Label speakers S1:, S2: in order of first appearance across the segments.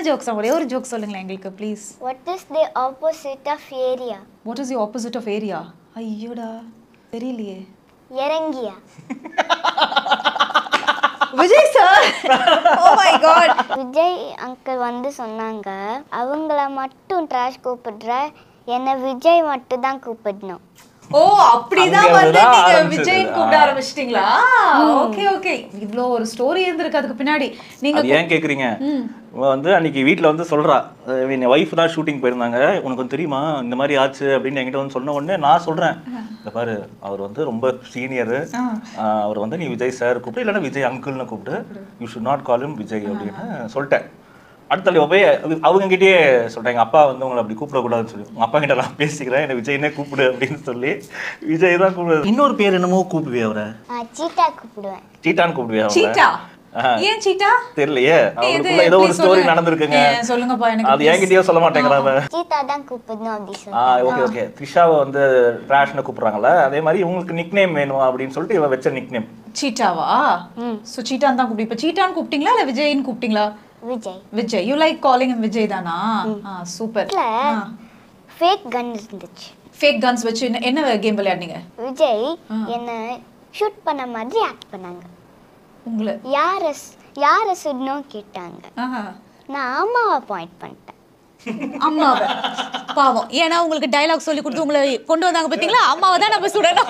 S1: Jokes ஒரே ஒரு joke சொல்லுங்களேன் எங்களுக்கு please
S2: What is the opposite of area?
S1: What is the opposite of area ஐயோடா தெரியலையே
S2: இறங்கியா
S1: Vijay sir oh my God
S2: Vijay uncle வந்து சொன்னாங்க அவங்கள மட்டும் ட்ராஷ் கூப்பிடுற என்னை விஜய் மட்டும் தான் கூப்பிடணும்
S1: ஓ அப்படிதான்
S3: அங்க
S1: வந்து
S3: தான்
S1: நீங்க
S3: ஆரம்பிச்சது.
S1: விஜய் கூப்பிட
S3: ஆ.
S1: ஆரம்பிச்சிட்டீங்களா ஓகே ஓகே இவ்ளோ ஒரு ஸ்டோரி இருந்திருக்கு அதுக்கு பின்னாடி நீங்க
S3: அது ஏன் கேக்குறீங்க இவன் வந்து அன்னைக்கு வீட்ல வந்து சொல்றா அஹ் என் ஒய்ஃப் தான் ஷூட்டிங் போயிருந்தாங்க உனக்கு வந்து தெரியுமா இந்த மாதிரி ஆச்சு அப்படின்னு என்கிட்ட வந்து சொன்ன உடனே நான் சொல்றேன் இந்த பாரு அவர் வந்து ரொம்ப சீனியர் அவர் வந்து நீ விஜய் சார் கூப்பிட்டு இல்லைன்னா விஜய் அங்கிள்னு கூப்பிட்டு you should not call him Vijay அப்படின்னு சொல்லிட்டேன் அடுத்த தடவை போய் அது அவங்க கிட்டயே சொல்றேன் எங்க அப்பா வந்து உங்களை அப்படி கூப்பிடக்கூடாதுன்னு சொல்லி உங்க அப்பா கிட்ட நான் பேசிக்கிறேன் என்ன விஜய்னே கூப்பிடு அப்படின்னு சொல்லி விஜய் தான் கூப்பிடு இன்னொரு பேர் என்னமோ கூப்பிடுவே அவரை
S2: நான் சீட்டா கூப்பிடுவேன்
S3: சீட்டான்னு கூப்பிடுவே அவரை
S1: சீட்டா
S3: ஆஹா.
S1: ஏன் சீட்டா
S3: தெரியலையே
S1: எது?
S3: அவருக்குள்ள ஏதோ ஒரு
S1: please
S3: ஸ்டோரி
S1: சொல்லுங்க.
S3: நடந்திருக்குங்க
S1: ஏன் சொல்லுங்கப்பா எனக்கு
S3: அது என்கிட்டயே சொல்ல மாட்டேங்கிறான் அவன்.
S2: சீட்டா தான் கூப்பிடணும் அப்படி
S3: ஆ
S2: சொல்லி
S3: ஓகே ஓகே த்ரிஷாவை வந்து ட்ராஷ்னு கூப்பிடுறாங்கல்ல அதே மாதிரி இவங்களுக்கு நிக் நேம் வேணும் அப்படின்னு சொல்லிட்டு இவன் வச்ச நிக் நேம்
S1: சீட்டாவா சோ சீட்டான் தான் கூப்பிட்டு இப்ப சீட்டான்னு கூப்பிட்டீங்களா இல்ல விஜய்னு கூப்பிட்டீங்களா
S2: Vijay
S1: Vijay you like calling Vijay தானா சூப்பர்
S2: இல்ல ஃபேக் கன் இருந்துச்சு
S1: ஃபேக் கன்ஸ் வச்சு என்ன- என்ன கேம் விளையாடுனீங்க
S2: விஜய் என்னை ஷூட் பண்ண மாதிரி ஆக்ட் பண்ணாங்க
S1: உங்களை
S2: யாரை ஸ்- யாரை சுடணும் கேட்டாங்க
S1: ஆஹா.
S2: நான் அம்மாவை பாயிண்ட் பண்ணிட்டேன்
S1: அம்மாவை பாவம் ஏன்னா உங்களுக்கு டயலாக் சொல்லி கொடுத்து உங்களை கொண்டு வந்தாங்க பாத்தீங்களா அம்மாவை தான் நம்ம சுடணும்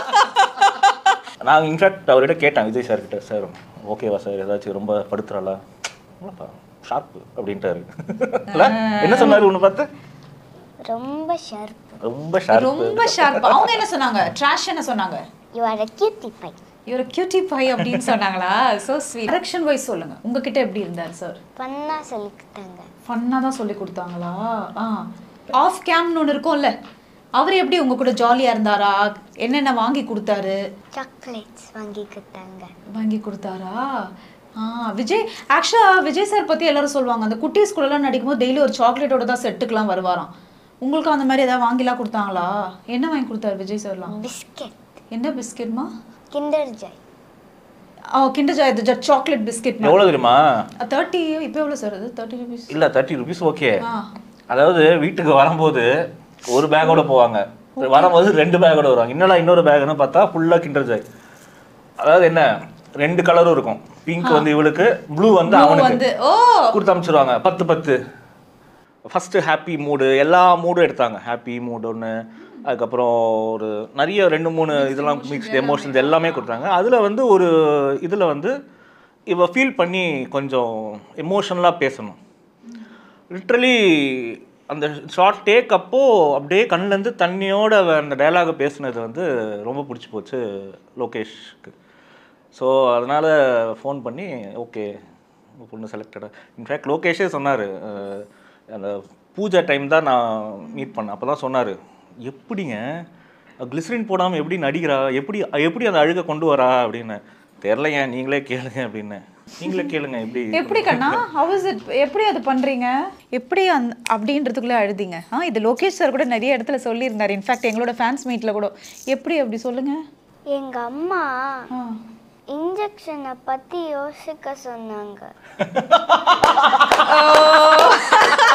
S3: நான் இன்ஃபேக்ட் அவர்கிட்ட கேட்டேன் விஜய் சார் கிட்ட சார் ஓகேவா சார் ஏதாச்சும் ரொம்ப படுத்துறாளா ஷார்ப்பு அப்படின்ட்டாரு இல்ல? என்ன சொன்னாரு ஒன்று பார்த்து
S2: ரொம்ப ஷார்ப்
S3: ரொம்ப ஷார்ப்பு
S1: ரொம்ப ஷார்ப் அவங்க என்ன சொன்னாங்க ட்ராஷ் என்ன சொன்னாங்க
S2: you are a cutie pie
S1: இவர் கியூட்டி பை அப்படின்னு சொன்னாங்களா சோ ஸ்வீட் கரெக்ஷன் வைஸ் சொல்லுங்க உங்ககிட்ட எப்படி இருந்தார் சார்
S2: பண்ணா சொல்லிக்கிட்டாங்க
S1: ஃபன்னாக தான் சொல்லி கொடுத்தாங்களா ஆ ஆஃப் கேம்னு ஒன்று இருக்கும்ல அவர் எப்படி உங்க கூட ஜாலியா இருந்தாரா என்னென்ன வாங்கி கொடுத்தாரு
S2: சாக்லேட்ஸ் வாங்கி கொடுத்தாங்க
S1: வாங்கி கொடுத்தாரா ஆ விஜய் ஆக்சுவலாக விஜய் சார் பற்றி எல்லாரும் சொல்லுவாங்க அந்த குட்டி ஸ்கூலெல்லாம் நடிக்கும்போது டெய்லி ஒரு சாக்லேட்டோட தான் செட்டுக்கெலாம் வருவாராம் உங்களுக்கு அந்த மாதிரி ஏதாவது வாங்கிலாம் கொடுத்தாங்களா என்ன வாங்கி கொடுத்தாரு விஜய் சார்லாம்
S2: பிஸ்கெட்
S1: என்ன பிஸ்கெட்மா
S2: கிண்டர் ஜாய்
S1: ஆ கிண்டர் ஜாய் இது சாக்லேட் பிஸ்கெட்
S3: எவ்வளோ தெரியுமா
S1: தேர்ட்டி இப்போ எவ்வளோ சார் அது தேர்ட்டி ருபீஸ்
S3: இல்ல தேர்ட்டி ருபீஸ் ஓகே
S1: ஆ
S3: அதாவது வீட்டுக்கு வரும்போது ஒரு பேக்கோட போவாங்க வரும்போது ரெண்டு பேக்கோட வருவாங்க என்னடா இன்னொரு பேக்னு பார்த்தா ஃபுல்லா கிண்டர் ஜாய் அதாவது என்ன ரெண்டு கலரும் இருக்கும் பிங்க் வந்து இவளுக்கு ப்ளூ வந்து அவனுக்கு
S1: வந்து ஓ
S3: கொடுத்து அனுப்பிச்சிருவாங்க பத்து பத்து ஃபர்ஸ்ட் ஹாப்பி மூடு எல்லா மூடும் எடுத்தாங்க ஹாப்பி மூடு ஒன்று அதுக்கப்புறம் ஒரு நிறைய ரெண்டு மூணு இதெல்லாம் மிக்ஸ்டு எமோஷன்ஸ் எல்லாமே கொடுத்தாங்க அதில் வந்து ஒரு இதில் வந்து இவ ஃபீல் பண்ணி கொஞ்சம் எமோஷனலாக பேசணும் லிட்ரலி அந்த ஷார்ட் டேக் அப்போ அப்படியே கண்ணுலேருந்து தண்ணியோட அவ அந்த டயலாகை பேசுனது வந்து ரொம்ப பிடிச்சி போச்சு லோகேஷ்க்கு ஸோ அதனால் ஃபோன் பண்ணி ஓகே உங்கள் பொண்ணு செலக்டடாக இன்ஃபேக்ட் லோகேஷே சொன்னார் அந்த பூஜா டைம் தான் நான் மீட் பண்ணேன் அப்போ தான் சொன்னார் எப்படிங்க கிளிசரின் போடாமல் எப்படி நடிக்கிறா எப்படி எப்படி அந்த அழுகை கொண்டு வரா அப்படின்னு தெரிலைங்க நீங்களே கேளுங்க அப்படின்னு நீங்களே கேளுங்க எப்படி
S1: எப்படி கண்ணா ஹவ் இஸ் இட் எப்படி அது பண்றீங்க எப்படி அந் அப்படின்றதுக்குள்ள அழுதிங்க ஆ இது லோகேஷ் சார் கூட நிறைய இடத்துல சொல்லியிருந்தாரு இன்ஃபேக்ட் எங்களோட ஃபேன்ஸ் மீட்ல கூட எப்படி அப்படி சொல்லுங்க
S2: எங்க அம்மா
S1: ஆ.
S2: இன்ஜெக்ஷனை பத்தி யோசிக்க சொன்னாங்க